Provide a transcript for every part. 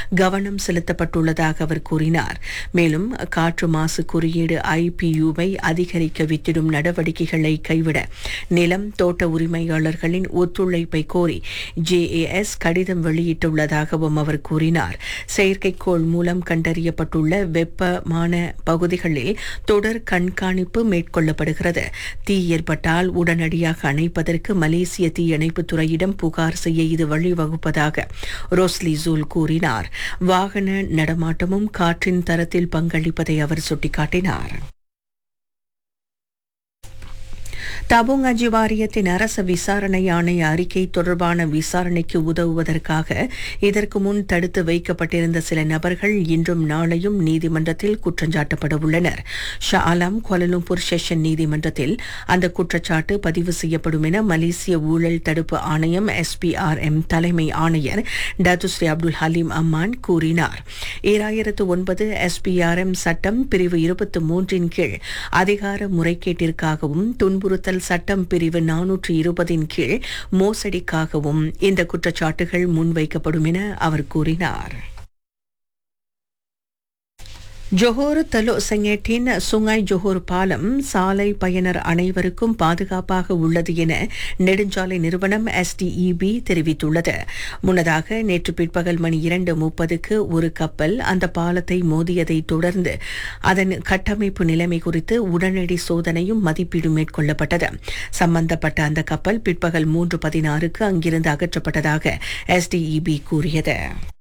கவனம் செலுத்தப்பட்டுள்ளதாக அவர் கூறினார் மேலும் காற்று மாசு குறியீடு ஐபியுவை அதிகரிக்க வித்திடும் நடவடிக்கைகளை கைவிட நிலம் தோட்ட உரிமையாளர்களின் ஒத்துழைப்பை கோரி ஜேஏஎஸ் கடிதம் வெளியிட்டுள்ளதாகவும் அவர் கூறினார் செயற்கைக்கோள் மூலம் கண்டறியப்பட்டுள்ள வெப்பமான பகுதிகளில் தொடர் கண்காணிப்பு மேற்கொள்ளப்படுகிறது தீ ஏற்பட்டால் உடனடியாக அணைப்பதற்கு மலேசிய தீயணைப்புத் துறையிடம் புகார் செய்ய இது வழிவகுப்பதாக ரோஸ்லி ஜூல் கூறினார் வாகன நடமாட்டமும் காற்றின் தரத்தில் பங்களிப்பதை அவர் சுட்டிக்காட்டினார் தபுங் அஜி வாரியத்தின் அரச விசாரணை ஆணைய அறிக்கை தொடர்பான விசாரணைக்கு உதவுவதற்காக இதற்கு முன் தடுத்து வைக்கப்பட்டிருந்த சில நபர்கள் இன்றும் நாளையும் நீதிமன்றத்தில் குற்றஞ்சாட்டப்பட உள்ளனர் ஷா ஆலம் கோலலும்பூர் செஷன் நீதிமன்றத்தில் அந்த குற்றச்சாட்டு பதிவு செய்யப்படும் என மலேசிய ஊழல் தடுப்பு ஆணையம் எஸ்பிஆர்எம் தலைமை ஆணையர் டத்துஸ்ரீ அப்துல் ஹலீம் அம்மான் கூறினார் ஈராயிரத்து ஒன்பது எஸ்பிஆர்எம் சட்டம் பிரிவு இருபத்தி மூன்றின் கீழ் அதிகார முறைகேட்டிற்காகவும் துன்புறுத்தல் சட்டம் பிரிவு நானூற்று இருபதின் கீழ் மோசடிக்காகவும் இந்த குற்றச்சாட்டுகள் முன்வைக்கப்படும் என அவர் கூறினார் ஜொஹோர் தலோ செங்கேட்டின் சுங்காய் ஜொஹோர் பாலம் சாலை பயனர் அனைவருக்கும் பாதுகாப்பாக உள்ளது என நெடுஞ்சாலை நிறுவனம் எஸ்டிஇபி தெரிவித்துள்ளது முன்னதாக நேற்று பிற்பகல் மணி இரண்டு முப்பதுக்கு ஒரு கப்பல் அந்த பாலத்தை மோதியதை தொடர்ந்து அதன் கட்டமைப்பு நிலைமை குறித்து உடனடி சோதனையும் மதிப்பீடும் மேற்கொள்ளப்பட்டது சம்பந்தப்பட்ட அந்த கப்பல் பிற்பகல் மூன்று பதினாறுக்கு அங்கிருந்து அகற்றப்பட்டதாக எஸ்டிஇபி கூறியது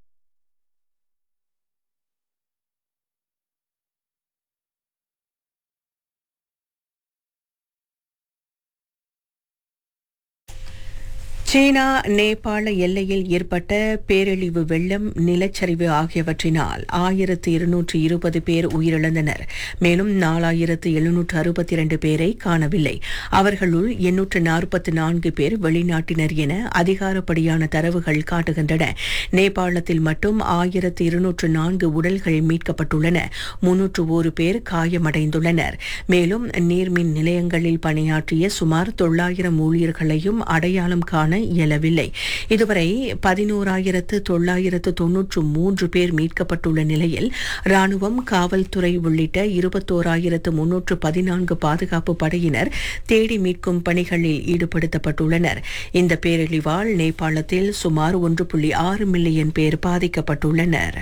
சீனா நேபாள எல்லையில் ஏற்பட்ட பேரழிவு வெள்ளம் நிலச்சரிவு ஆகியவற்றினால் ஆயிரத்து இருநூற்று இருபது பேர் உயிரிழந்தனர் மேலும் நாலாயிரத்து எழுநூற்று அறுபத்தி இரண்டு பேரை காணவில்லை அவர்களுள் எண்ணூற்று நாற்பத்தி நான்கு பேர் வெளிநாட்டினர் என அதிகாரப்படியான தரவுகள் காட்டுகின்றன நேபாளத்தில் மட்டும் ஆயிரத்து இருநூற்று நான்கு உடல்கள் மீட்கப்பட்டுள்ளன முன்னூற்று ஒரு பேர் காயமடைந்துள்ளனர் மேலும் நீர்மின் நிலையங்களில் பணியாற்றிய சுமார் தொள்ளாயிரம் ஊழியர்களையும் அடையாளம் காண இயலவில்லை இதுவரை பதினோராயிரத்து தொள்ளாயிரத்து தொன்னூற்று மூன்று பேர் மீட்கப்பட்டுள்ள நிலையில் ராணுவம் காவல்துறை உள்ளிட்ட இருபத்தோராயிரத்து முன்னூற்று பதினான்கு பாதுகாப்பு படையினர் தேடி மீட்கும் பணிகளில் ஈடுபடுத்தப்பட்டுள்ளனர் இந்த பேரழிவால் நேபாளத்தில் சுமார் ஒன்று புள்ளி ஆறு மில்லியன் பேர் பாதிக்கப்பட்டுள்ளனர்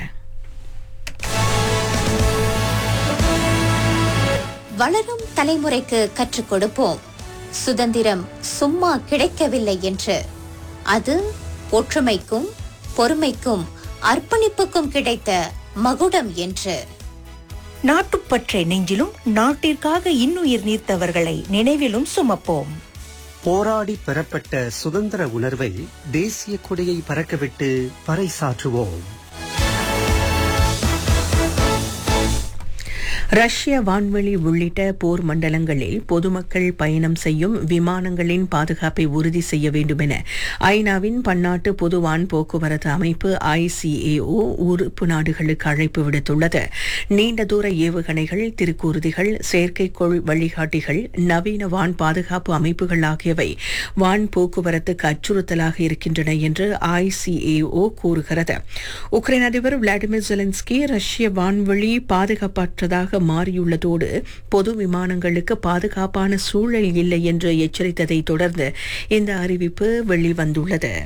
வளரும் தலைமுறைக்கு கற்றுக் கொடுப்போம் சுதந்திரம் சும்மா கிடைக்கவில்லை என்று அது ஒற்றுமைக்கும் பொறுமைக்கும் அர்ப்பணிப்புக்கும் கிடைத்த மகுடம் என்று நாட்டுப்பற்றை நெஞ்சிலும் நாட்டிற்காக இன்னுயிர் நீர்த்தவர்களை நினைவிலும் சுமப்போம் போராடி பெறப்பட்ட சுதந்திர உணர்வை தேசிய கொடியை பறக்கவிட்டு பறைசாற்றுவோம் ரஷ்ய வான்வெளி உள்ளிட்ட போர் மண்டலங்களில் பொதுமக்கள் பயணம் செய்யும் விமானங்களின் பாதுகாப்பை உறுதி செய்ய வேண்டும் என ஐநாவின் பன்னாட்டு பொது வான் போக்குவரத்து அமைப்பு ஐசிஏஓ உறுப்பு நாடுகளுக்கு அழைப்பு விடுத்துள்ளது நீண்ட தூர ஏவுகணைகள் திருக்கூறுதிகள் செயற்கைக்கோள் வழிகாட்டிகள் நவீன வான் பாதுகாப்பு அமைப்புகள் ஆகியவை வான் போக்குவரத்துக்கு அச்சுறுத்தலாக இருக்கின்றன என்று ஐசிஏஓ கூறுகிறது உக்ரைன் அதிபர் விளாடிமிர் ஜெலன்ஸ்கி ரஷ்ய வான்வெளி பாதுகாப்பற்றதாக மாறியுள்ளதோடு பொது விமானங்களுக்கு பாதுகாப்பான சூழல் இல்லை என்று எச்சரித்ததை தொடர்ந்து இந்த அறிவிப்பு வெளிவந்துள்ளது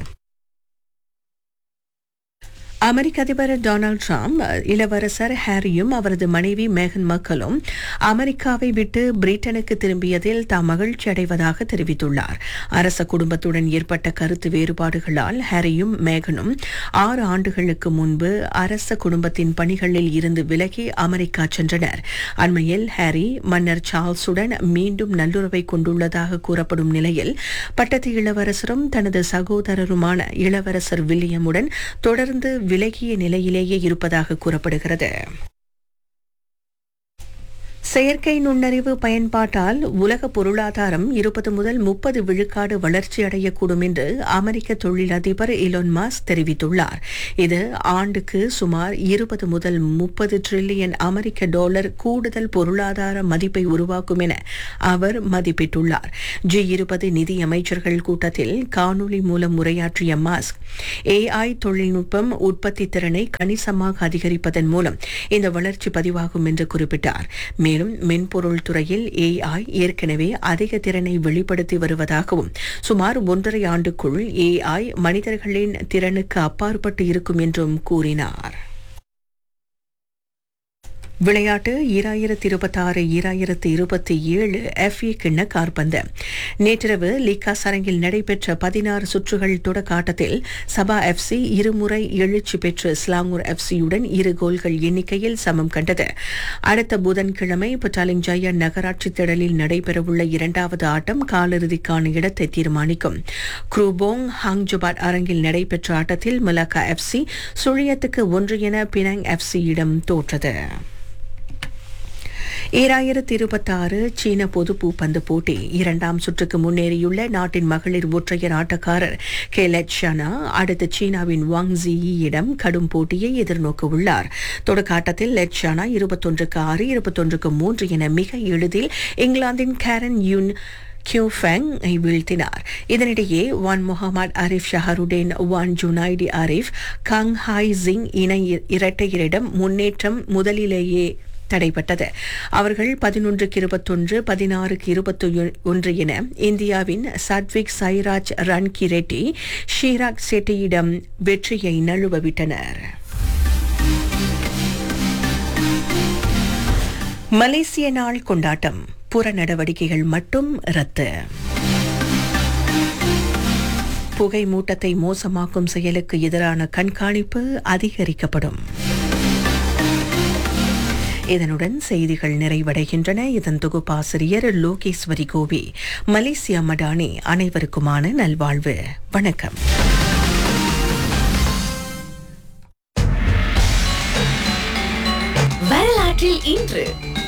அமெரிக்க அதிபர் டொனால்டு டிரம்ப் இளவரசர் ஹாரியும் அவரது மனைவி மேகன் மக்களும் அமெரிக்காவை விட்டு பிரிட்டனுக்கு திரும்பியதில் தாம் மகிழ்ச்சி அடைவதாக தெரிவித்துள்ளார் அரச குடும்பத்துடன் ஏற்பட்ட கருத்து வேறுபாடுகளால் ஹாரியும் மேகனும் ஆறு ஆண்டுகளுக்கு முன்பு அரச குடும்பத்தின் பணிகளில் இருந்து விலகி அமெரிக்கா சென்றனர் அண்மையில் ஹாரி மன்னர் சார்ல்ஸுடன் மீண்டும் நல்லுறவை கொண்டுள்ளதாக கூறப்படும் நிலையில் பட்டத்து இளவரசரும் தனது சகோதரருமான இளவரசர் வில்லியமுடன் தொடர்ந்து விலகிய நிலையிலேயே இருப்பதாக கூறப்படுகிறது செயற்கை நுண்ணறிவு பயன்பாட்டால் உலக பொருளாதாரம் இருபது முதல் முப்பது விழுக்காடு வளர்ச்சி அடையக்கூடும் என்று அமெரிக்க தொழிலதிபர் இலோன் மாஸ் தெரிவித்துள்ளார் இது ஆண்டுக்கு சுமார் இருபது முதல் முப்பது டிரில்லியன் அமெரிக்க டாலர் கூடுதல் பொருளாதார மதிப்பை உருவாக்கும் என அவர் மதிப்பிட்டுள்ளார் ஜி இருபது நிதி அமைச்சர்கள் கூட்டத்தில் காணொலி மூலம் உரையாற்றிய மாஸ்க் ஏஐ தொழில்நுட்பம் உற்பத்தி திறனை கணிசமாக அதிகரிப்பதன் மூலம் இந்த வளர்ச்சி பதிவாகும் என்று குறிப்பிட்டார் மேலும் மென்பொருள் துறையில் ஏஐ ஏற்கனவே அதிக திறனை வெளிப்படுத்தி வருவதாகவும் சுமார் ஒன்றரை ஆண்டுக்குள் ஏஐ மனிதர்களின் திறனுக்கு அப்பாற்பட்டு இருக்கும் என்றும் கூறினார் விளையாட்டு ஈராயிரத்தி இருபத்தாறு ஈராயிரத்தி இருபத்தி ஏழு எஃப்ஏ கிண்ண கார்பந்து நேற்றிரவு லீக்கா சரங்கில் நடைபெற்ற பதினாறு சுற்றுகள் தொடக்க ஆட்டத்தில் சபா எஃப்சி இருமுறை எழுச்சி பெற்று ஸ்லாங்கூர் எஃப்சியுடன் இரு கோல்கள் எண்ணிக்கையில் சமம் கண்டது அடுத்த புதன்கிழமை பட்டாலிங் ஜயா நகராட்சி திடலில் நடைபெறவுள்ள இரண்டாவது ஆட்டம் காலிறுதிக்கான இடத்தை தீர்மானிக்கும் குரூபோங் ஹாங்ஜுபாட் அரங்கில் நடைபெற்ற ஆட்டத்தில் மலாக்கா எஃப்சி சுழியத்துக்கு ஒன்று என பினாங் எஃப்சியிடம் தோற்றது ஈராயிரத்தி இருபத்தாறு சீன பொது பூப்பந்து போட்டி இரண்டாம் சுற்றுக்கு முன்னேறியுள்ள நாட்டின் மகளிர் ஒற்றையர் ஆட்டக்காரர் கே லட்சனா அடுத்து சீனாவின் வாங் ஜியிடம் கடும் போட்டியை எதிர்நோக்க உள்ளார் தொடக்க ஆட்டத்தில் லட்சனா இருபத்தொன்றுக்கு ஆறு இருபத்தொன்றுக்கு மூன்று என மிக எளிதில் இங்கிலாந்தின் கேரன் யூன் கியூஃபெங் வீழ்த்தினார் இதனிடையே Wan Muhammad Arif Shaharuddin Wan Junaidi Arif Kang Hai Jing இணை இரட்டையரிடம் முன்னேற்றம் முதலிலேயே தடைப்பட்டது அவர்கள் பதினொன்றுக்கு இருபத்தொன்று பதினாறுக்கு இருபத்தி ஒன்று என இந்தியாவின் சத்விக் சைராஜ் ரன்கி ரெட்டி ஷீராக் செட்டியிடம் வெற்றியை நழுவவிட்டனர் மலேசிய நாள் கொண்டாட்டம் புற நடவடிக்கைகள் மட்டும் ரத்து புகை மூட்டத்தை மோசமாக்கும் செயலுக்கு எதிரான கண்காணிப்பு அதிகரிக்கப்படும் இதனுடன் செய்திகள் நிறைவடைகின்றன இதன் தொகுப்பாசிரியர் லோகேஸ்வரி கோவி மலேசியா மடானி அனைவருக்குமான நல்வாழ்வு வணக்கம் வரலாற்றில் இன்று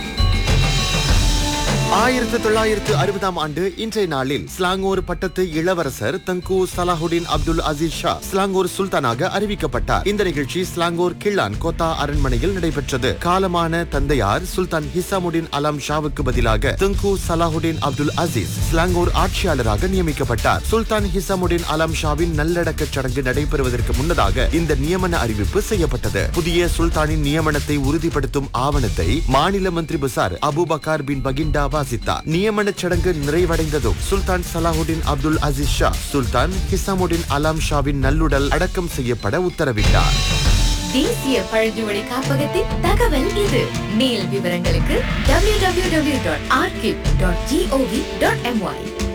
ஆயிரத்து தொள்ளாயிரத்து அறுபதாம் ஆண்டு இன்றைய நாளில் ஸ்லாங்கோர் பட்டத்து இளவரசர் Tengku Salahuddin Abdul Aziz Shah Selangor சுல்தானாக அறிவிக்கப்பட்டார் இந்த நிகழ்ச்சி ஸ்லாங்கோர் கிள்ளான் கோத்தா அரண்மனையில் நடைபெற்றது காலமான தந்தையார் சுல்தான் ஹிசாமுடின் அலாம் ஷாவுக்கு பதிலாக Tengku Salahuddin Abdul Aziz Selangor ஆட்சியாளராக நியமிக்கப்பட்டார் சுல்தான் ஹிசாமுடின் அலாம் ஷாவின் நல்லடக்க சடங்கு நடைபெறுவதற்கு முன்னதாக இந்த நியமன அறிவிப்பு செய்யப்பட்டது புதிய சுல்தானின் நியமனத்தை உறுதிப்படுத்தும் ஆவணத்தை மாநில மந்திரி பசார் அபுபக்கார் பின் பகிண்டா வாசித்தார் நியமன சடங்கு நிறைவடைந்ததும் சுல்தான் சலாஹுடின் அப்துல் அசீஸ் ஷா சுல்தான் ஹிசாமுடின் அலாம் ஷாவின் நல்லுடல் அடக்கம் செய்யப்பட உத்தரவிட்டார் தேசிய பழங்குமொழி காப்பகத்தின் தகவல் இது மேல் விவரங்களுக்கு www.archive.gov.my